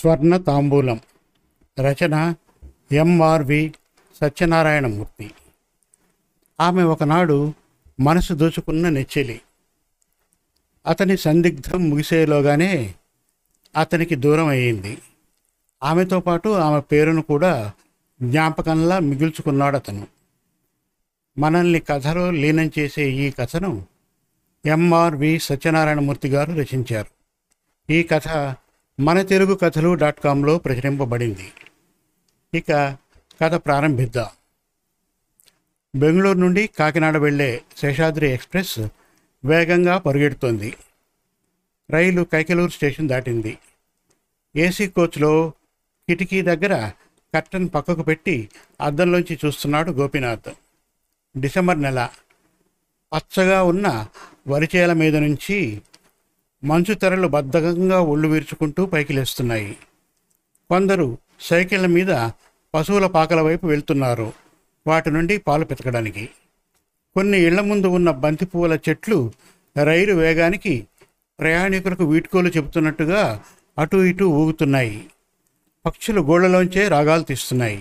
స్వర్ణ తాంబూలం రచన ఎంఆర్వి సత్యనారాయణమూర్తి ఆమె ఒకనాడు మనసు దోచుకున్న నెచ్చెలి అతని సందిగ్ధం ముగిసేలోగానే అతనికి దూరం అయ్యింది ఆమెతో పాటు ఆమె పేరును కూడా జ్ఞాపకంలా మిగుల్చుకున్నాడు అతను మనల్ని కథలో లీనం చేసే ఈ కథను ఎంఆర్వి సత్యనారాయణమూర్తి గారు రచించారు ఈ కథ మన తెలుగు కథలు డాట్ కాంలో ప్రచురింపబడింది ఇక కథ ప్రారంభిద్దాం బెంగళూరు నుండి కాకినాడ వెళ్ళే శేషాద్రి ఎక్స్ప్రెస్ వేగంగా పరుగెడుతోంది రైలు కైకలూరు స్టేషన్ దాటింది ఏసీ కోచ్లో కిటికీ దగ్గర కర్టన్ పక్కకు పెట్టి అద్దంలోంచి చూస్తున్నాడు గోపీనాథ్ డిసెంబర్ నెల పచ్చగా ఉన్న వరిచేల మీద నుంచి మంచు తెరలు బద్ధకంగా ఒళ్ళు వీర్చుకుంటూ పైకి లేస్తున్నాయి కొందరు సైకిళ్ళ మీద పశువుల పాకల వైపు వెళ్తున్నారు వాటి నుండి పాలు పితకడానికి కొన్ని ఇళ్ల ముందు ఉన్న బంతిపూల చెట్లు రైలు వేగానికి ప్రయాణికులకు వీడ్కోలు చెబుతున్నట్టుగా అటు ఇటు ఊగుతున్నాయి పక్షులు గోళ్లలోంచే రాగాలు తీస్తున్నాయి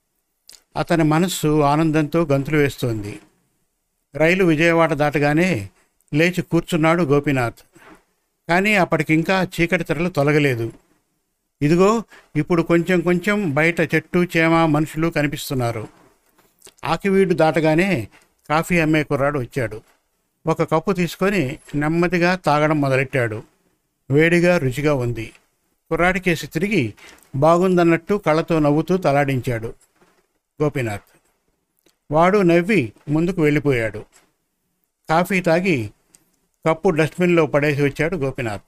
అతని మనస్సు ఆనందంతో గంతులు వేస్తోంది రైలు విజయవాడ దాటగానే లేచి కూర్చున్నాడు గోపీనాథ్ కానీ అప్పటికింకా చీకటి తెరలు తొలగలేదు ఇదిగో ఇప్పుడు కొంచెం కొంచెం బయట చెట్టు చేమ మనుషులు కనిపిస్తున్నారు ఆకివీడు దాటగానే కాఫీ అమ్మే కుర్రాడు వచ్చాడు ఒక కప్పు తీసుకొని నెమ్మదిగా తాగడం మొదలెట్టాడు వేడిగా రుచిగా ఉంది కుర్రాడికేసి తిరిగి బాగుందన్నట్టు కళ్ళతో నవ్వుతూ తలాడించాడు గోపీనాథ్ వాడు నవ్వి ముందుకు వెళ్ళిపోయాడు కాఫీ తాగి కప్పు డస్ట్బిన్లో పడేసి వచ్చాడు గోపీనాథ్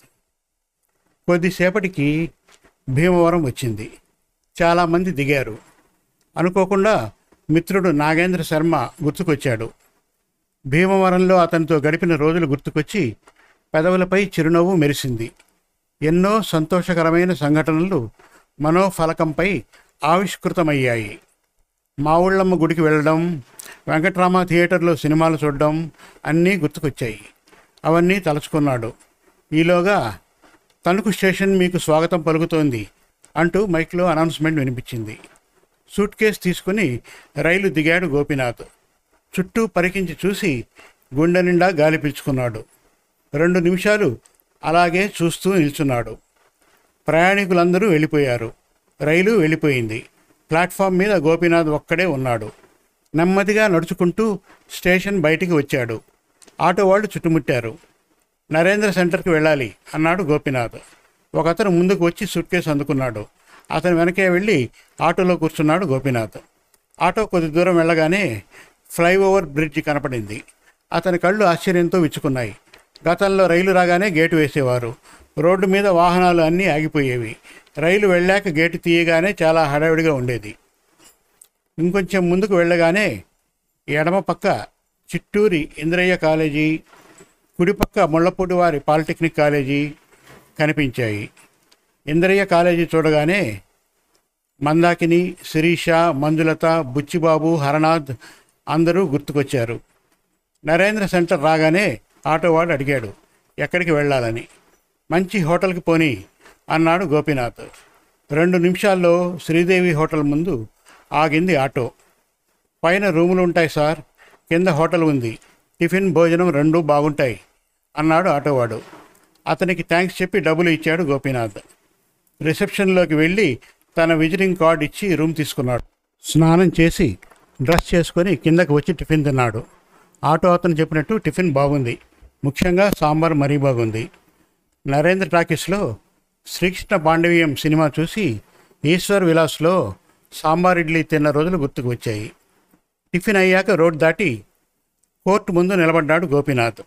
కొద్దిసేపటికి భీమవరం వచ్చింది చాలామంది దిగారు అనుకోకుండా మిత్రుడు నాగేంద్ర శర్మ గుర్తుకొచ్చాడు భీమవరంలో అతనితో గడిపిన రోజులు గుర్తుకొచ్చి పెదవులపై చిరునవ్వు మెరిసింది ఎన్నో సంతోషకరమైన సంఘటనలు మనోఫలకంపై ఆవిష్కృతమయ్యాయి మా ఊళ్ళమ్మ గుడికి వెళ్ళడం వెంకట్రామ థియేటర్లో సినిమాలు చూడడం అన్నీ గుర్తుకొచ్చాయి అవన్నీ తలుచుకున్నాడు ఈలోగా తణుకు స్టేషన్ మీకు స్వాగతం పలుకుతోంది అంటూ మైక్లో అనౌన్స్మెంట్ వినిపించింది సూట్ కేస్ తీసుకుని రైలు దిగాడు గోపీనాథ్ చుట్టూ పరికించి చూసి గుండె నిండా గాలి పీల్చుకున్నాడు రెండు నిమిషాలు అలాగే చూస్తూ నిల్చున్నాడు ప్రయాణికులందరూ వెళ్ళిపోయారు రైలు వెళ్ళిపోయింది ప్లాట్ఫామ్ మీద గోపీనాథ్ ఒక్కడే ఉన్నాడు నెమ్మదిగా నడుచుకుంటూ స్టేషన్ బయటికి వచ్చాడు ఆటో వాళ్ళు చుట్టుముట్టారు నరేంద్ర సెంటర్కి వెళ్ళాలి అన్నాడు గోపీనాథ్ ఒకతను ముందుకు వచ్చి సూట్ కేసు అందుకున్నాడు అతను వెనకే వెళ్ళి ఆటోలో కూర్చున్నాడు గోపీనాథ్ ఆటో కొద్ది దూరం వెళ్ళగానే ఫ్లైఓవర్ బ్రిడ్జి కనపడింది అతని కళ్ళు ఆశ్చర్యంతో విచ్చుకున్నాయి గతంలో రైలు రాగానే గేటు వేసేవారు రోడ్డు మీద వాహనాలు అన్నీ ఆగిపోయేవి రైలు వెళ్ళాక గేటు తీయగానే చాలా హడావిడిగా ఉండేది ఇంకొంచెం ముందుకు వెళ్ళగానే ఎడమ పక్క చిట్టూరి ఇంద్రయ్య కాలేజీ కుడిపక్క ముళ్ళపూడి వారి పాలిటెక్నిక్ కాలేజీ కనిపించాయి ఇంద్రయ్య కాలేజీ చూడగానే మందాకిని శిరీష మంజులత బుచ్చిబాబు హరనాథ్ అందరూ గుర్తుకొచ్చారు నరేంద్ర సెంటర్ రాగానే ఆటోవాడు అడిగాడు ఎక్కడికి వెళ్ళాలని మంచి హోటల్కి పోని అన్నాడు గోపీనాథ్ రెండు నిమిషాల్లో శ్రీదేవి హోటల్ ముందు ఆగింది ఆటో పైన రూములు ఉంటాయి సార్ కింద హోటల్ ఉంది టిఫిన్ భోజనం రెండూ బాగుంటాయి అన్నాడు ఆటోవాడు అతనికి థ్యాంక్స్ చెప్పి డబ్బులు ఇచ్చాడు గోపీనాథ్ రిసెప్షన్లోకి వెళ్ళి తన విజిటింగ్ కార్డ్ ఇచ్చి రూమ్ తీసుకున్నాడు స్నానం చేసి డ్రెస్ చేసుకొని కిందకి వచ్చి టిఫిన్ తిన్నాడు ఆటో అతను చెప్పినట్టు టిఫిన్ బాగుంది ముఖ్యంగా సాంబార్ మరీ బాగుంది నరేంద్ర టాకీస్లో శ్రీకృష్ణ పాండవీయం సినిమా చూసి ఈశ్వర్ విలాస్లో సాంబార్ ఇడ్లీ తిన్న రోజులు గుర్తుకు వచ్చాయి టిఫిన్ అయ్యాక రోడ్ దాటి కోర్టు ముందు నిలబడ్డాడు గోపీనాథ్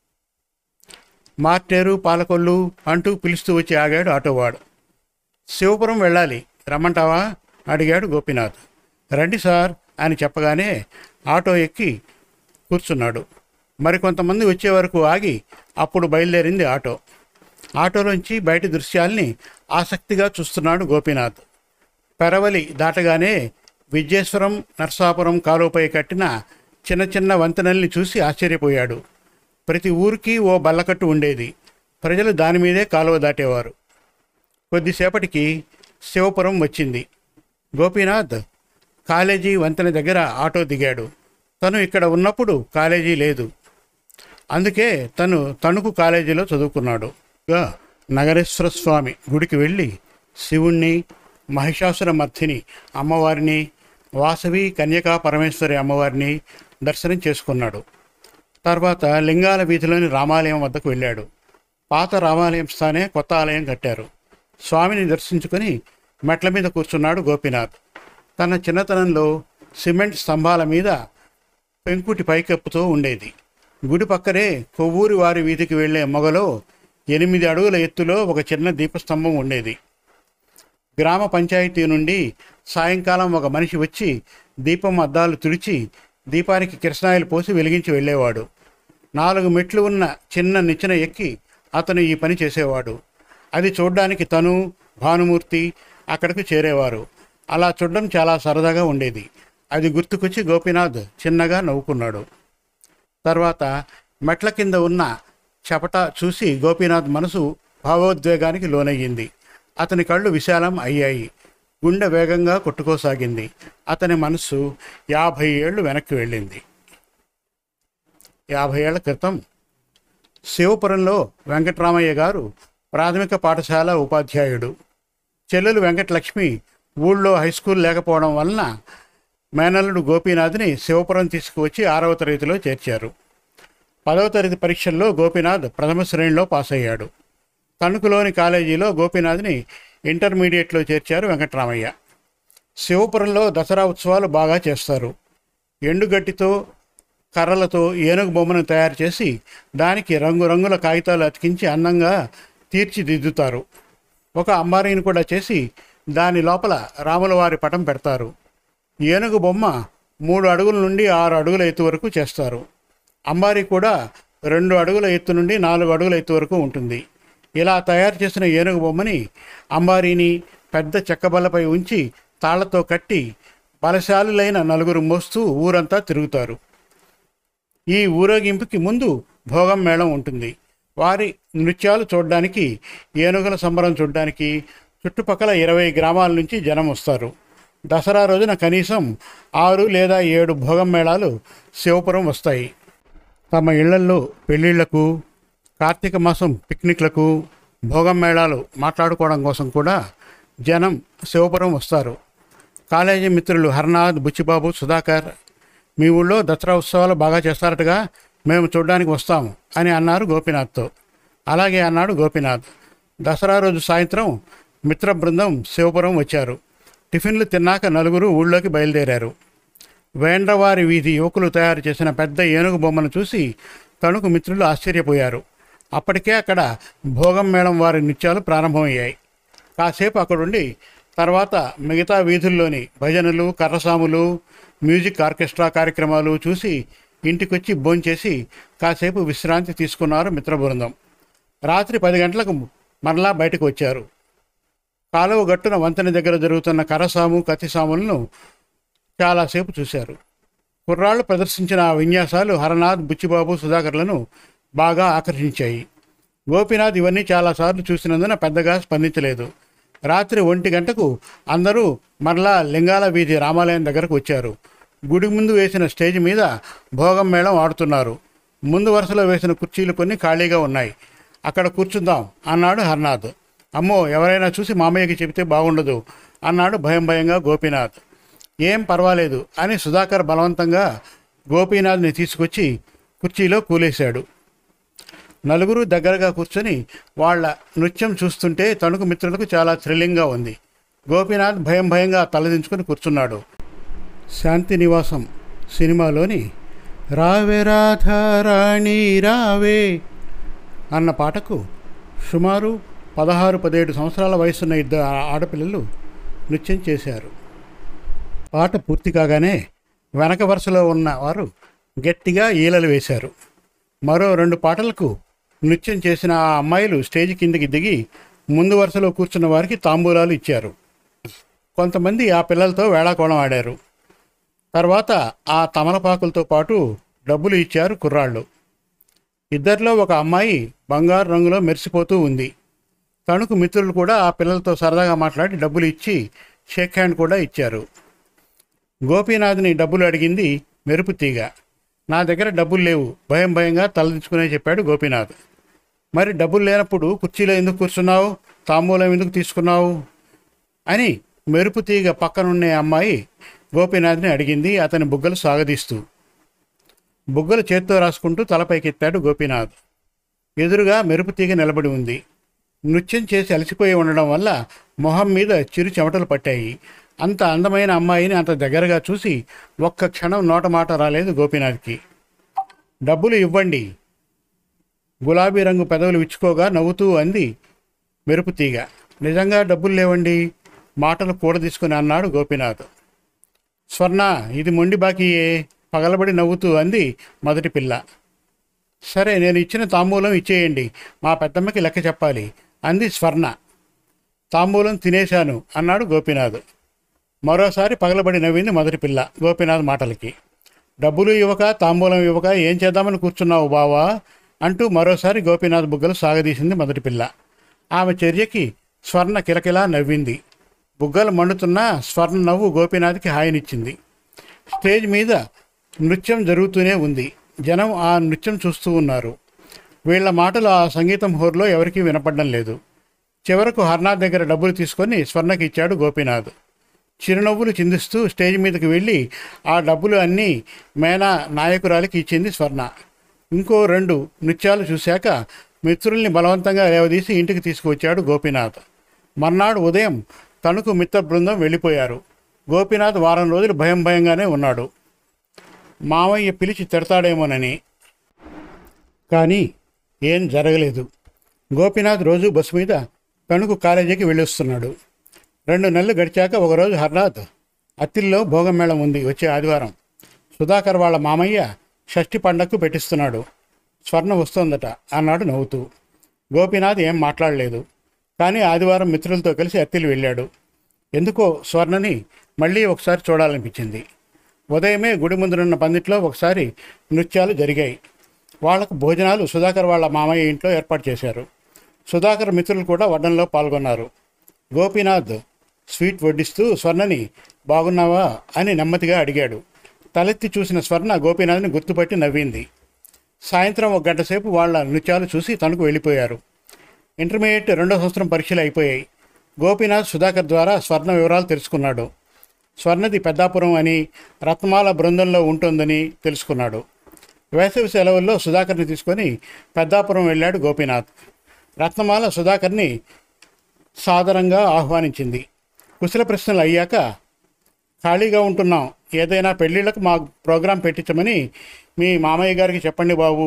మార్టేరు పాలకొల్లు అంటూ పిలుస్తూ వచ్చి ఆగాడు ఆటోవాడు శివపురం వెళ్ళాలి రమ్మంటావా అడిగాడు గోపీనాథ్ రండి సార్ అని చెప్పగానే ఆటో ఎక్కి కూర్చున్నాడు మరికొంతమంది వచ్చే వరకు ఆగి అప్పుడు బయలుదేరింది ఆటో ఆటోలోంచి బయటి దృశ్యాల్ని ఆసక్తిగా చూస్తున్నాడు గోపీనాథ్ పెరవలి దాటగానే విద్యేశ్వరం నర్సాపురం కాలువపై కట్టిన చిన్న చిన్న వంతెనల్ని చూసి ఆశ్చర్యపోయాడు ప్రతి ఊరికి ఓ బల్లకట్టు ఉండేది ప్రజలు దాని మీదే కాలువ దాటేవారు కొద్దిసేపటికి శివపురం వచ్చింది గోపీనాథ్ కాలేజీ వంతెన దగ్గర ఆటో దిగాడు తను ఇక్కడ ఉన్నప్పుడు కాలేజీ లేదు అందుకే తను తణుకు కాలేజీలో చదువుకున్నాడు గా నగరేశ్వర స్వామి గుడికి వెళ్ళి శివుణ్ణి మహిషాసుర మర్ధిని అమ్మవారిని వాసవి కన్యకా పరమేశ్వరి అమ్మవారిని దర్శనం చేసుకున్నాడు తర్వాత లింగాల వీధిలోని రామాలయం వద్దకు వెళ్ళాడు పాత రామాలయం స్థానే కొత్త ఆలయం కట్టారు స్వామిని దర్శించుకొని మెట్ల మీద కూర్చున్నాడు గోపీనాథ్ తన చిన్నతనంలో సిమెంట్ స్తంభాల మీద పెంకుటి పైకప్పుతో ఉండేది గుడి పక్కనే కొవ్వూరి వారి వీధికి వెళ్లే మొగలో ఎనిమిది అడుగుల ఎత్తులో ఒక చిన్న దీపస్తంభం ఉండేది గ్రామ పంచాయతీ నుండి సాయంకాలం ఒక మనిషి వచ్చి దీపం అద్దాలు తుడిచి దీపానికి కిరసనాయిలు పోసి వెలిగించి వెళ్ళేవాడు నాలుగు మెట్లు ఉన్న చిన్న నిచ్చెన ఎక్కి అతను ఈ పని చేసేవాడు అది చూడ్డానికి తను భానుమూర్తి అక్కడికి చేరేవారు అలా చూడడం చాలా సరదాగా ఉండేది అది గుర్తుకొచ్చి గోపీనాథ్ చిన్నగా నవ్వుకున్నాడు తర్వాత మెట్ల కింద ఉన్న చపట చూసి గోపీనాథ్ మనసు భావోద్వేగానికి లోనయ్యింది అతని కళ్ళు విశాలం అయ్యాయి గుండె వేగంగా కొట్టుకోసాగింది అతని మనస్సు యాభై ఏళ్ళు వెనక్కి వెళ్ళింది యాభై ఏళ్ల క్రితం శివపురంలో వెంకటరామయ్య గారు ప్రాథమిక పాఠశాల ఉపాధ్యాయుడు చెల్లెలు వెంకటలక్ష్మి ఊళ్ళో హై స్కూల్ లేకపోవడం వలన మేనల్లుడు గోపీనాథ్ని శివపురం తీసుకువచ్చి ఆరవ తరగతిలో చేర్చారు పదవ తరగతి పరీక్షల్లో గోపీనాథ్ ప్రథమ శ్రేణిలో పాస్ అయ్యాడు తణుకులోని కాలేజీలో గోపీనాథ్ని ఇంటర్మీడియట్లో చేర్చారు వెంకటరామయ్య శివపురంలో దసరా ఉత్సవాలు బాగా చేస్తారు ఎండుగడ్డితో కర్రలతో ఏనుగు బొమ్మను తయారు చేసి దానికి రంగురంగుల కాగితాలు అతికించి అందంగా తీర్చిదిద్దుతారు ఒక అంబారీని కూడా చేసి దాని లోపల రాముల వారి పటం పెడతారు ఏనుగు బొమ్మ మూడు అడుగుల నుండి ఆరు అడుగుల ఎత్తు వరకు చేస్తారు అంబారీ కూడా రెండు అడుగుల ఎత్తు నుండి నాలుగు అడుగుల ఎత్తు వరకు ఉంటుంది ఇలా తయారు చేసిన ఏనుగు బొమ్మని అంబారీని పెద్ద చెక్కబల్లపై ఉంచి తాళ్లతో కట్టి బలశాలులైన నలుగురు మోస్తూ ఊరంతా తిరుగుతారు ఈ ఊరేగింపుకి ముందు భోగం మేళం ఉంటుంది వారి నృత్యాలు చూడడానికి ఏనుగుల సంబరం చూడడానికి చుట్టుపక్కల ఇరవై గ్రామాల నుంచి జనం వస్తారు దసరా రోజున కనీసం ఆరు లేదా ఏడు భోగం మేళాలు శివపురం వస్తాయి తమ ఇళ్లల్లో పెళ్ళిళ్లకు కార్తీక మాసం పిక్నిక్లకు భోగం మేళాలు మాట్లాడుకోవడం కోసం కూడా జనం శివపురం వస్తారు కాలేజీ మిత్రులు హర్నాథ్ బుచ్చిబాబు సుధాకర్ మీ ఊళ్ళో దసరా ఉత్సవాలు బాగా చేస్తారటగా మేము చూడడానికి వస్తాము అని అన్నారు గోపీనాథ్తో అలాగే అన్నాడు గోపీనాథ్ దసరా రోజు సాయంత్రం మిత్ర బృందం శివపురం వచ్చారు టిఫిన్లు తిన్నాక నలుగురు ఊళ్ళోకి బయలుదేరారు వేండ్రవారి వీధి యువకులు తయారు చేసిన పెద్ద ఏనుగు బొమ్మను చూసి తణుకు మిత్రులు ఆశ్చర్యపోయారు అప్పటికే అక్కడ భోగం మేళం వారి నృత్యాలు ప్రారంభమయ్యాయి కాసేపు అక్కడుండి తర్వాత మిగతా వీధుల్లోని భజనలు కర్రసాములు మ్యూజిక్ ఆర్కెస్ట్రా కార్యక్రమాలు చూసి ఇంటికొచ్చి భోంచేసి కాసేపు విశ్రాంతి తీసుకున్నారు మిత్ర బృందం రాత్రి పది గంటలకు మరలా బయటకు వచ్చారు కాలువ గట్టున వంతెన దగ్గర జరుగుతున్న కర్రసాము కత్తిసాములను చాలాసేపు చూశారు కుర్రాళ్ళు ప్రదర్శించిన ఆ విన్యాసాలు హరనాథ్ బుచ్చిబాబు సుధాకర్లను బాగా ఆకర్షించాయి గోపీనాథ్ ఇవన్నీ చాలాసార్లు చూసినందున పెద్దగా స్పందించలేదు రాత్రి ఒంటి గంటకు అందరూ మరలా లింగాల వీధి రామాలయం దగ్గరకు వచ్చారు గుడి ముందు వేసిన స్టేజ్ మీద భోగం మేళం ఆడుతున్నారు ముందు వరుసలో వేసిన కుర్చీలు కొన్ని ఖాళీగా ఉన్నాయి అక్కడ కూర్చుందాం అన్నాడు హర్నాథ్ అమ్మో ఎవరైనా చూసి మామయ్యకి చెబితే బాగుండదు అన్నాడు భయం భయంగా గోపీనాథ్ ఏం పర్వాలేదు అని సుధాకర్ బలవంతంగా గోపీనాథ్ని తీసుకొచ్చి కుర్చీలో కూలేశాడు నలుగురు దగ్గరగా కూర్చొని వాళ్ళ నృత్యం చూస్తుంటే తణుకు మిత్రులకు చాలా థ్రిల్లింగ్గా ఉంది గోపీనాథ్ భయం భయంగా తలదించుకొని కూర్చున్నాడు శాంతి నివాసం సినిమాలోని రావే రాధారాణి రావే అన్న పాటకు సుమారు పదహారు పదిహేడు సంవత్సరాల వయసున్న ఇద్దరు ఆడపిల్లలు నృత్యం చేశారు పాట పూర్తి కాగానే వెనక వరుసలో ఉన్న వారు గట్టిగా ఈలలు వేశారు మరో రెండు పాటలకు నృత్యం చేసిన ఆ అమ్మాయిలు స్టేజ్ కిందకి దిగి ముందు వరుసలో కూర్చున్న వారికి తాంబూలాలు ఇచ్చారు కొంతమంది ఆ పిల్లలతో వేళాకోళం ఆడారు తర్వాత ఆ తమలపాకులతో పాటు డబ్బులు ఇచ్చారు కుర్రాళ్ళు ఇద్దరిలో ఒక అమ్మాయి బంగారు రంగులో మెరిసిపోతూ ఉంది తణుకు మిత్రులు కూడా ఆ పిల్లలతో సరదాగా మాట్లాడి డబ్బులు ఇచ్చి షేక్ హ్యాండ్ కూడా ఇచ్చారు గోపీనాథ్ని డబ్బులు అడిగింది మెరుపు తీగ నా దగ్గర డబ్బులు లేవు భయం భయంగా తలదించుకునే చెప్పాడు గోపీనాథ్ మరి డబ్బులు లేనప్పుడు కుర్చీలో ఎందుకు కూర్చున్నావు తాంబూలం ఎందుకు తీసుకున్నావు అని మెరుపు తీగ పక్కనున్నే అమ్మాయి గోపీనాథ్ని అడిగింది అతని బుగ్గలు సాగదీస్తూ బుగ్గలు చేత్తో రాసుకుంటూ తలపైకెత్తాడు గోపీనాథ్ ఎదురుగా మెరుపు తీగ నిలబడి ఉంది నృత్యం చేసి అలసిపోయి ఉండడం వల్ల మొహం మీద చిరు చెమటలు పట్టాయి అంత అందమైన అమ్మాయిని అంత దగ్గరగా చూసి ఒక్క క్షణం నోట మాట రాలేదు గోపీనాథ్కి డబ్బులు ఇవ్వండి గులాబీ రంగు పెదవులు విచ్చుకోగా నవ్వుతూ అంది మెరుపు తీగ నిజంగా డబ్బులు లేవండి మాటలు కూడ తీసుకుని అన్నాడు గోపీనాథ్ స్వర్ణ ఇది మొండి బాకీయే పగలబడి నవ్వుతూ అంది మొదటి పిల్ల సరే నేను ఇచ్చిన తాంబూలం ఇచ్చేయండి మా పెద్దమ్మకి లెక్క చెప్పాలి అంది స్వర్ణ తాంబూలం తినేశాను అన్నాడు గోపీనాథ్ మరోసారి పగలబడి నవ్వింది మొదటి పిల్ల గోపీనాథ్ మాటలకి డబ్బులు ఇవ్వక తాంబూలం ఇవ్వక ఏం చేద్దామని కూర్చున్నావు బావా అంటూ మరోసారి గోపీనాథ్ బుగ్గలు సాగదీసింది మొదటి పిల్ల ఆమె చర్యకి స్వర్ణ కిలకిలా నవ్వింది బుగ్గలు మండుతున్న స్వర్ణ నవ్వు గోపీనాథ్కి హాయినిచ్చింది స్టేజ్ మీద నృత్యం జరుగుతూనే ఉంది జనం ఆ నృత్యం చూస్తూ ఉన్నారు వీళ్ళ మాటలు ఆ సంగీతం హోర్లో ఎవరికీ వినపడడం లేదు చివరకు హర్నాథ్ దగ్గర డబ్బులు తీసుకొని స్వర్ణకి ఇచ్చాడు గోపీనాథ్ చిరునవ్వులు చిందిస్తూ స్టేజ్ మీదకి వెళ్ళి ఆ డబ్బులు అన్నీ మేనా నాయకురాలికి ఇచ్చింది స్వర్ణ ఇంకో రెండు నృత్యాలు చూశాక మిత్రుల్ని బలవంతంగా లేవదీసి ఇంటికి తీసుకువచ్చాడు గోపీనాథ్ మర్నాడు ఉదయం తణుకు మిత్ర బృందం వెళ్ళిపోయారు గోపీనాథ్ వారం రోజులు భయం భయంగానే ఉన్నాడు మామయ్య పిలిచి తిడతాడేమోనని కానీ ఏం జరగలేదు గోపీనాథ్ రోజు బస్సు మీద తణుకు కాలేజీకి వెళ్ళొస్తున్నాడు రెండు నెలలు గడిచాక ఒకరోజు హర్నాథ్ అత్తిల్లో భోగమేళం ఉంది వచ్చే ఆదివారం సుధాకర్ వాళ్ళ మామయ్య షష్ఠి పండగకు పెట్టిస్తున్నాడు స్వర్ణ వస్తోందట అన్నాడు నవ్వుతూ గోపీనాథ్ ఏం మాట్లాడలేదు కానీ ఆదివారం మిత్రులతో కలిసి అత్తిలి వెళ్ళాడు ఎందుకో స్వర్ణని మళ్ళీ ఒకసారి చూడాలనిపించింది ఉదయమే గుడి ముందునున్న పందిట్లో ఒకసారి నృత్యాలు జరిగాయి వాళ్లకు భోజనాలు సుధాకర్ వాళ్ళ మామయ్య ఇంట్లో ఏర్పాటు చేశారు సుధాకర్ మిత్రులు కూడా వడ్డంలో పాల్గొన్నారు గోపీనాథ్ స్వీట్ వడ్డిస్తూ స్వర్ణని బాగున్నావా అని నెమ్మదిగా అడిగాడు తలెత్తి చూసిన స్వర్ణ గోపీనాథ్ని గుర్తుపట్టి నవ్వింది సాయంత్రం ఒక గంట సేపు వాళ్ళ నృత్యాలు చూసి తణుకు వెళ్ళిపోయారు ఇంటర్మీడియట్ రెండో సంవత్సరం పరీక్షలు అయిపోయాయి గోపీనాథ్ సుధాకర్ ద్వారా స్వర్ణ వివరాలు తెలుసుకున్నాడు స్వర్ణది పెద్దాపురం అని రత్నమాల బృందంలో ఉంటుందని తెలుసుకున్నాడు వేసవి సెలవుల్లో సుధాకర్ని తీసుకొని పెద్దాపురం వెళ్ళాడు గోపీనాథ్ రత్నమాల సుధాకర్ని సాదరంగా ఆహ్వానించింది కుశల ప్రశ్నలు అయ్యాక ఖాళీగా ఉంటున్నాం ఏదైనా పెళ్ళిళ్ళకు మా ప్రోగ్రాం పెట్టించమని మీ మామయ్య గారికి చెప్పండి బాబు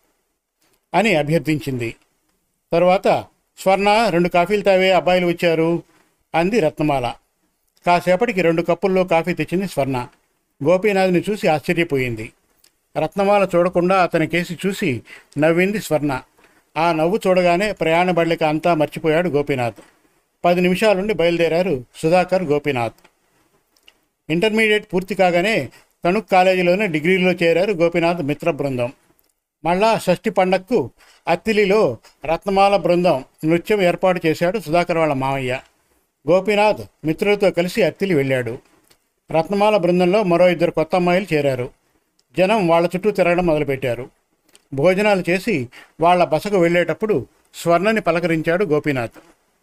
అని అభ్యర్థించింది తరువాత స్వర్ణ రెండు కాఫీలు తావే అబ్బాయిలు వచ్చారు అంది రత్నమాల కాసేపటికి రెండు కప్పుల్లో కాఫీ తెచ్చింది స్వర్ణ గోపీనాథ్ని చూసి ఆశ్చర్యపోయింది రత్నమాల చూడకుండా అతని కేసి చూసి నవ్వింది స్వర్ణ ఆ నవ్వు చూడగానే ప్రయాణ బళ్ళిక అంతా మర్చిపోయాడు గోపీనాథ్ పది నిమిషాలుండి బయలుదేరారు సుధాకర్ గోపీనాథ్ ఇంటర్మీడియట్ పూర్తి కాగానే తణుక్ కాలేజీలోనే డిగ్రీలో చేరారు గోపీనాథ్ మిత్ర బృందం మళ్ళా షష్ఠి పండక్కు అత్తిలిలో రత్నమాల బృందం నృత్యం ఏర్పాటు చేశాడు సుధాకర్ వాళ్ళ మామయ్య గోపీనాథ్ మిత్రులతో కలిసి అత్తిలి వెళ్ళాడు రత్నమాల బృందంలో మరో ఇద్దరు కొత్త అమ్మాయిలు చేరారు జనం వాళ్ళ చుట్టూ తిరగడం మొదలుపెట్టారు భోజనాలు చేసి వాళ్ళ బసకు వెళ్ళేటప్పుడు స్వర్ణని పలకరించాడు గోపీనాథ్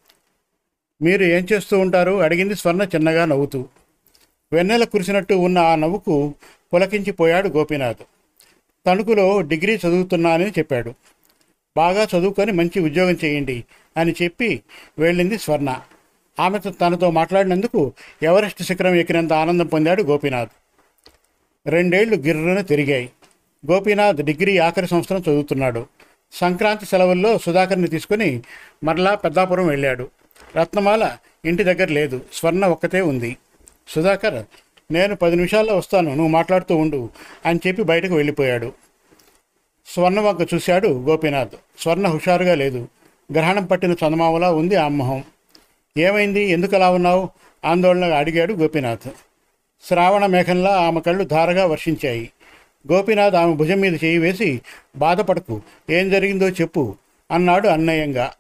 మీరు ఏం చేస్తూ ఉంటారు అడిగింది స్వర్ణ చిన్నగా నవ్వుతూ వెన్నెల కురిసినట్టు ఉన్న ఆ నవ్వుకు పులకించిపోయాడు గోపీనాథ్ తణుకులో డిగ్రీ చదువుతున్నానని చెప్పాడు బాగా చదువుకొని మంచి ఉద్యోగం చేయండి అని చెప్పి వెళ్ళింది స్వర్ణ ఆమెతో తనతో మాట్లాడినందుకు ఎవరెస్ట్ శిఖరం ఎక్కినంత ఆనందం పొందాడు గోపీనాథ్ రెండేళ్లు గిర్రున తిరిగాయి గోపీనాథ్ డిగ్రీ ఆఖరి సంవత్సరం చదువుతున్నాడు సంక్రాంతి సెలవుల్లో సుధాకర్ని తీసుకుని మరలా పెద్దాపురం వెళ్ళాడు రత్నమాల ఇంటి దగ్గర లేదు స్వర్ణ ఒక్కతే ఉంది సుధాకర్ నేను పది నిమిషాల్లో వస్తాను నువ్వు మాట్లాడుతూ ఉండు అని చెప్పి బయటకు వెళ్ళిపోయాడు స్వర్ణ వంక చూశాడు గోపీనాథ్ స్వర్ణ హుషారుగా లేదు గ్రహణం పట్టిన చందమామలా ఉంది ఆ మొహం ఏమైంది ఎందుకు అలా ఉన్నావు ఆందోళనగా అడిగాడు గోపీనాథ్ శ్రావణ మేఘంలా ఆమె కళ్ళు ధారగా వర్షించాయి గోపీనాథ్ ఆమె భుజం మీద చేయి వేసి బాధపడకు ఏం జరిగిందో చెప్పు అన్నాడు అన్నయంగా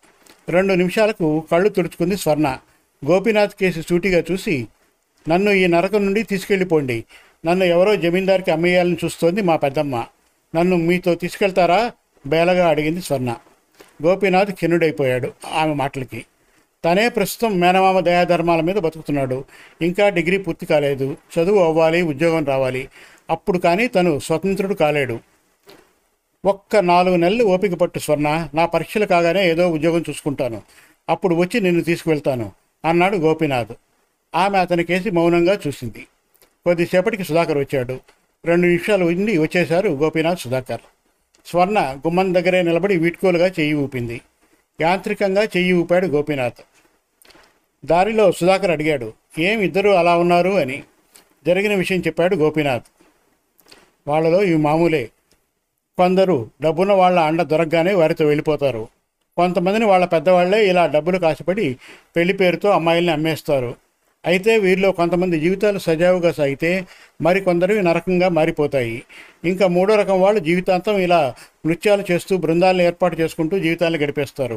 రెండు నిమిషాలకు కళ్ళు తుడుచుకుంది స్వర్ణ గోపీనాథ్ కేసు సూటిగా చూసి నన్ను ఈ నరకం నుండి తీసుకెళ్ళిపోండి నన్ను ఎవరో జమీందారికి అమ్మేయాలని చూస్తోంది మా పెద్దమ్మ నన్ను మీతో తీసుకెళ్తారా బేలగా అడిగింది స్వర్ణ గోపీనాథ్ కిన్నుడైపోయాడు ఆమె మాటలకి తనే ప్రస్తుతం మేనమామ దయాధర్మాల మీద బతుకుతున్నాడు ఇంకా డిగ్రీ పూర్తి కాలేదు చదువు అవ్వాలి ఉద్యోగం రావాలి అప్పుడు కానీ తను స్వతంత్రుడు కాలేడు ఒక్క నాలుగు నెలలు ఓపిక పట్టు స్వర్ణ నా పరీక్షలు కాగానే ఏదో ఉద్యోగం చూసుకుంటాను అప్పుడు వచ్చి నిన్ను తీసుకువెళ్తాను అన్నాడు గోపీనాథ్ ఆమె అతని కేసి మౌనంగా చూసింది కొద్దిసేపటికి సుధాకర్ వచ్చాడు రెండు నిమిషాలు ఉండి వచ్చేశారు గోపీనాథ్ సుధాకర్ స్వర్ణ గుమ్మం దగ్గరే నిలబడి వీడ్కోలుగా చెయ్యి ఊపింది యాంత్రికంగా చెయ్యి ఊపాడు గోపీనాథ్ దారిలో సుధాకర్ అడిగాడు ఏం ఇద్దరు అలా ఉన్నారు అని జరిగిన విషయం చెప్పాడు గోపీనాథ్ వాళ్ళలో ఇవి మామూలే కొందరు డబ్బున్న వాళ్ళ అండ దొరకగానే వారితో వెళ్ళిపోతారు కొంతమందిని వాళ్ళ పెద్దవాళ్లే ఇలా డబ్బులు కాసిపడి పెళ్లి పేరుతో అమ్మాయిల్ని అమ్మేస్తారు అయితే వీరిలో కొంతమంది జీవితాలు సజావుగా సాగితే మరికొందరివి నరకంగా మారిపోతాయి ఇంకా మూడో రకం వాళ్ళు జీవితాంతం ఇలా నృత్యాలు చేస్తూ బృందాలను ఏర్పాటు చేసుకుంటూ జీవితాలను గడిపేస్తారు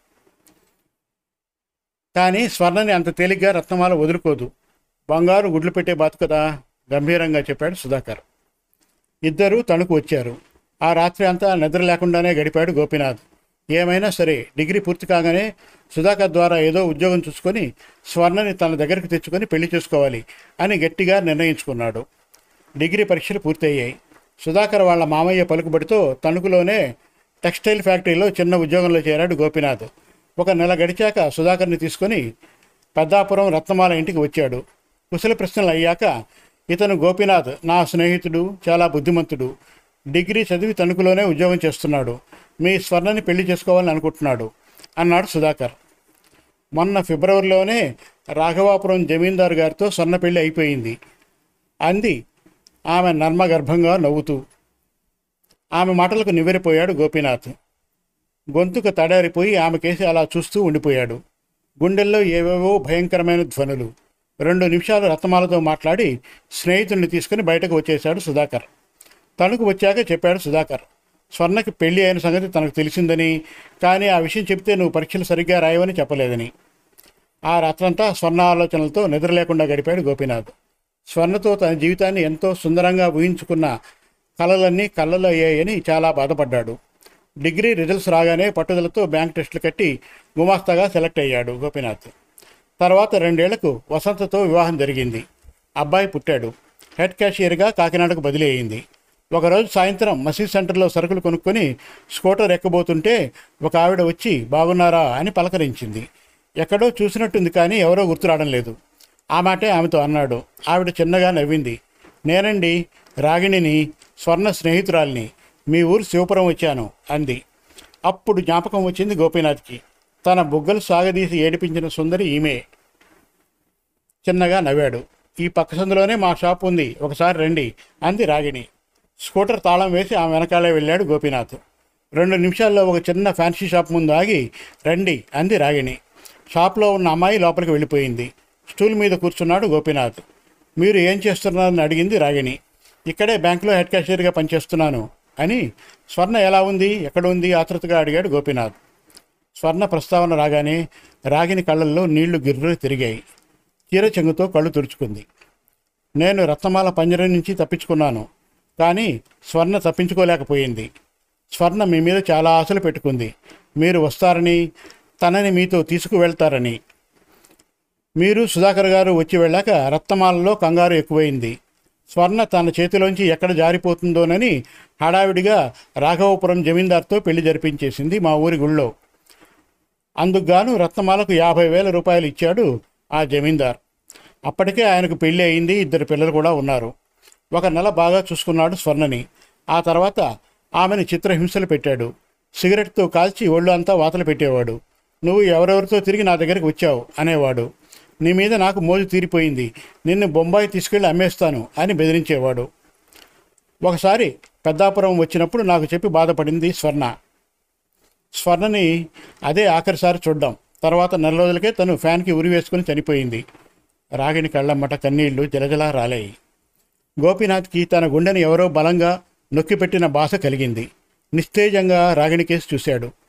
కానీ స్వర్ణని అంత తేలిగ్గా రత్నమాల వదులుకోదు బంగారు గుడ్లు పెట్టే బాతుకదా గంభీరంగా చెప్పాడు సుధాకర్ ఇద్దరూ తణుకు వచ్చారు ఆ రాత్రి అంతా నిద్ర లేకుండానే గడిపాడు గోపీనాథ్ ఏమైనా సరే డిగ్రీ పూర్తి కాగానే సుధాకర్ ద్వారా ఏదో ఉద్యోగం చూసుకొని స్వర్ణని తన దగ్గరకు తెచ్చుకొని పెళ్లి చేసుకోవాలి అని గట్టిగా నిర్ణయించుకున్నాడు డిగ్రీ పరీక్షలు పూర్తయ్యాయి సుధాకర్ వాళ్ళ మామయ్య పలుకుబడితో తణుకులోనే టెక్స్టైల్ ఫ్యాక్టరీలో చిన్న ఉద్యోగంలో చేరాడు గోపీనాథ్ ఒక నెల గడిచాక సుధాకర్ని తీసుకొని పెద్దాపురం రత్నమాల ఇంటికి వచ్చాడు కుశల ప్రశ్నలు అయ్యాక ఇతను గోపీనాథ్ నా స్నేహితుడు చాలా బుద్ధిమంతుడు డిగ్రీ చదివి తణుకులోనే ఉద్యోగం చేస్తున్నాడు మీ స్వర్ణని పెళ్లి చేసుకోవాలని అనుకుంటున్నాడు అన్నాడు సుధాకర్ మొన్న ఫిబ్రవరిలోనే రాఘవాపురం జమీందారు గారితో స్వర్ణ పెళ్లి అయిపోయింది అంది ఆమె నర్మగర్భంగా నవ్వుతూ ఆమె మాటలకు నివ్వెరపోయాడు గోపీనాథ్ గొంతుకు తడారిపోయి ఆమెకేసి అలా చూస్తూ ఉండిపోయాడు గుండెల్లో ఏవేవో భయంకరమైన ధ్వనులు రెండు నిమిషాలు రత్నమాలతో మాట్లాడి స్నేహితుడిని తీసుకుని బయటకు వచ్చేశాడు సుధాకర్ తణుకు వచ్చాక చెప్పాడు సుధాకర్ స్వర్ణకి పెళ్లి అయిన సంగతి తనకు తెలిసిందని కానీ ఆ విషయం చెప్తే నువ్వు పరీక్షలు సరిగ్గా రాయవని చెప్పలేదని ఆ రాత్రంతా స్వర్ణ ఆలోచనలతో నిద్ర లేకుండా గడిపాడు గోపీనాథ్ స్వర్ణతో తన జీవితాన్ని ఎంతో సుందరంగా ఊహించుకున్న కలలన్నీ కళ్ళలో అయ్యాయని చాలా బాధపడ్డాడు డిగ్రీ రిజల్ట్స్ రాగానే పట్టుదలతో బ్యాంక్ టెస్టులు కట్టి గుమాస్తాగా సెలెక్ట్ అయ్యాడు గోపీనాథ్ తర్వాత రెండేళ్లకు వసంతతో వివాహం జరిగింది అబ్బాయి పుట్టాడు హెడ్ క్యాషియర్గా కాకినాడకు బదిలీ అయింది ఒకరోజు సాయంత్రం మసీద్ సెంటర్లో సరుకులు కొనుక్కొని స్కూటర్ ఎక్కబోతుంటే ఒక ఆవిడ వచ్చి బాగున్నారా అని పలకరించింది ఎక్కడో చూసినట్టుంది కానీ ఎవరో గుర్తు రావడం లేదు ఆ మాటే ఆమెతో అన్నాడు ఆవిడ చిన్నగా నవ్వింది నేనండి రాగిణిని స్వర్ణ స్నేహితురాల్ని మీ ఊరు శివపురం వచ్చాను అంది అప్పుడు జ్ఞాపకం వచ్చింది గోపీనాథ్కి తన బుగ్గలు సాగదీసి ఏడిపించిన సుందరి ఈమె చిన్నగా నవ్వాడు ఈ పక్క సందులోనే మా షాప్ ఉంది ఒకసారి రండి అంది రాగిణి స్కూటర్ తాళం వేసి ఆమె వెనకాలే వెళ్ళాడు గోపీనాథ్ రెండు నిమిషాల్లో ఒక చిన్న ఫ్యాన్సీ షాప్ ముందు ఆగి రండి అంది రాగిణి షాప్లో ఉన్న అమ్మాయి లోపలికి వెళ్ళిపోయింది స్టూల్ మీద కూర్చున్నాడు గోపీనాథ్ మీరు ఏం చేస్తున్నారని అడిగింది రాగిణి ఇక్కడే బ్యాంకులో హెడ్ క్యాషియర్గా పనిచేస్తున్నాను అని స్వర్ణ ఎలా ఉంది ఎక్కడ ఉంది ఆతృతగా అడిగాడు గోపీనాథ్ స్వర్ణ ప్రస్తావన రాగానే రాగిని కళ్ళల్లో నీళ్లు గిర్రు తిరిగాయి చీర చెంగుతో కళ్ళు తుడుచుకుంది నేను రత్నమాల పంజరం నుంచి తప్పించుకున్నాను కానీ స్వర్ణ తప్పించుకోలేకపోయింది స్వర్ణ మీ మీద చాలా ఆశలు పెట్టుకుంది మీరు వస్తారని తనని మీతో తీసుకువెళ్తారని మీరు సుధాకర్ గారు వచ్చి వెళ్ళాక రత్నమాలలో కంగారు ఎక్కువైంది స్వర్ణ తన చేతిలోంచి ఎక్కడ జారిపోతుందోనని హడావిడిగా రాఘవపురం జమీందార్తో పెళ్లి జరిపించేసింది మా ఊరి గుళ్ళో అందుకుగాను రత్నమాలకు యాభై వేల రూపాయలు ఇచ్చాడు ఆ జమీందార్ అప్పటికే ఆయనకు పెళ్లి అయింది ఇద్దరు పిల్లలు కూడా ఉన్నారు ఒక నెల బాగా చూసుకున్నాడు స్వర్ణని ఆ తర్వాత ఆమెను చిత్రహింసలు పెట్టాడు సిగరెట్తో కాల్చి ఒళ్ళు అంతా వాతలు పెట్టేవాడు నువ్వు ఎవరెవరితో తిరిగి నా దగ్గరికి వచ్చావు అనేవాడు నీ మీద నాకు మోజు తీరిపోయింది నిన్ను బొంబాయి తీసుకెళ్ళి అమ్మేస్తాను అని బెదిరించేవాడు ఒకసారి పెద్దాపురం వచ్చినప్పుడు నాకు చెప్పి బాధపడింది స్వర్ణ స్వర్ణని అదే ఆఖరిసారి చూడ్డాం తర్వాత నెల రోజులకే తను ఫ్యాన్కి ఉరి వేసుకుని చనిపోయింది రాగిణి కళ్ళమ్మట కన్నీళ్లు జలజలా రాలేయి గోపీనాథ్కి తన గుండెని ఎవరో బలంగా నొక్కిపెట్టిన బాధ కలిగింది నిస్తేజంగా రాగిణి కేసు చూశాడు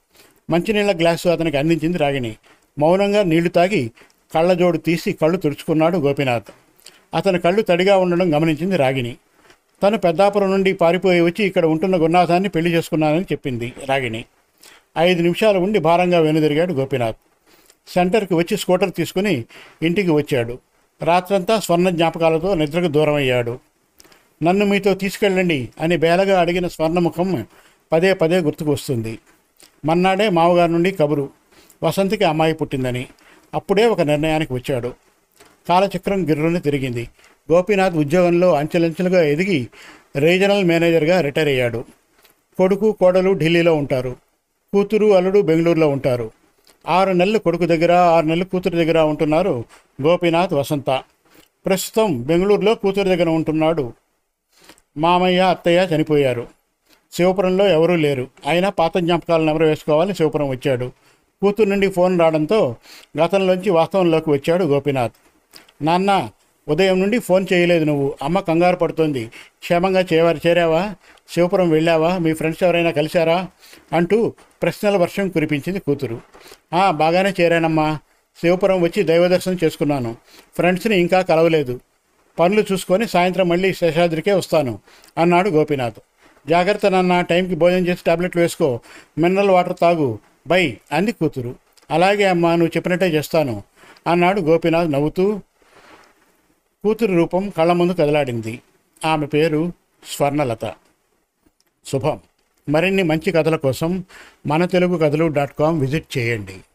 మంచినీళ్ళ గ్లాసు అతనికి అందించింది రాగిణి మౌనంగా నీళ్లు తాగి కళ్ళజోడు తీసి కళ్ళు తుడుచుకున్నాడు గోపీనాథ్ అతని కళ్ళు తడిగా ఉండడం గమనించింది రాగిణి తను పెద్దాపురం నుండి పారిపోయి వచ్చి ఇక్కడ ఉంటున్న గురునాథాన్ని పెళ్లి చేసుకున్నానని చెప్పింది రాగిణి ఐదు నిమిషాలు ఉండి భారంగా వెనుదిరిగాడు గోపీనాథ్ సెంటర్కి వచ్చి స్కూటర్ తీసుకుని ఇంటికి వచ్చాడు రాత్రంతా స్వర్ణ జ్ఞాపకాలతో నిద్రకు దూరం అయ్యాడు నన్ను మీతో తీసుకెళ్ళండి అని బేలగా అడిగిన స్వర్ణముఖం పదే పదే గుర్తుకు వస్తుంది మన్నాడే మామగారి నుండి కబురు వసంతికి అమ్మాయి పుట్టిందని అప్పుడే ఒక నిర్ణయానికి వచ్చాడు కాలచక్రం గిర్రుని తిరిగింది గోపీనాథ్ ఉద్యోగంలో అంచెలంచెలుగా ఎదిగి రీజనల్ మేనేజర్గా రిటైర్ అయ్యాడు కొడుకు కోడలు ఢిల్లీలో ఉంటారు కూతురు అల్లుడు బెంగళూరులో ఉంటారు ఆరు నెలలు కొడుకు దగ్గర ఆరు నెలలు కూతురు దగ్గర ఉంటున్నారు గోపీనాథ్ వసంత ప్రస్తుతం బెంగళూరులో కూతురు దగ్గర ఉంటున్నాడు మామయ్య అత్తయ్య చనిపోయారు శివపురంలో ఎవరూ లేరు అయినా పాత జ్ఞాపకాలను ఎవరు వేసుకోవాలి శివపురం వచ్చాడు కూతురు నుండి ఫోన్ రావడంతో గతంలోంచి వాస్తవంలోకి వచ్చాడు గోపీనాథ్ నాన్న ఉదయం నుండి ఫోన్ చేయలేదు నువ్వు అమ్మ కంగారు పడుతోంది క్షేమంగా చేవారు చేరావా శివపురం వెళ్ళావా మీ ఫ్రెండ్స్ ఎవరైనా కలిశారా అంటూ ప్రశ్నల వర్షం కురిపించింది కూతురు "ఆ, బాగానే చేరానమ్మా శివపురం వచ్చి దైవదర్శనం చేసుకున్నాను ఫ్రెండ్స్ని ఇంకా కలవలేదు పనులు చూసుకొని సాయంత్రం మళ్ళీ శేషాద్రికే వస్తాను అన్నాడు గోపీనాథ్ జాగ్రత్త నాన్న టైంకి భోజనం చేసి టాబ్లెట్లు వేసుకో మినరల్ వాటర్ తాగు బై అంది కూతురు అలాగే అమ్మా నువ్వు చెప్పినట్టే చేస్తాను అన్నాడు గోపీనాథ్ నవ్వుతూ కూతురు రూపం కళ్ళ ముందు కదలాడింది ఆమె పేరు స్వర్ణలత శుభం మరిన్ని మంచి కథల కోసం మన తెలుగు కథలు డాట్ కామ్ విజిట్ చేయండి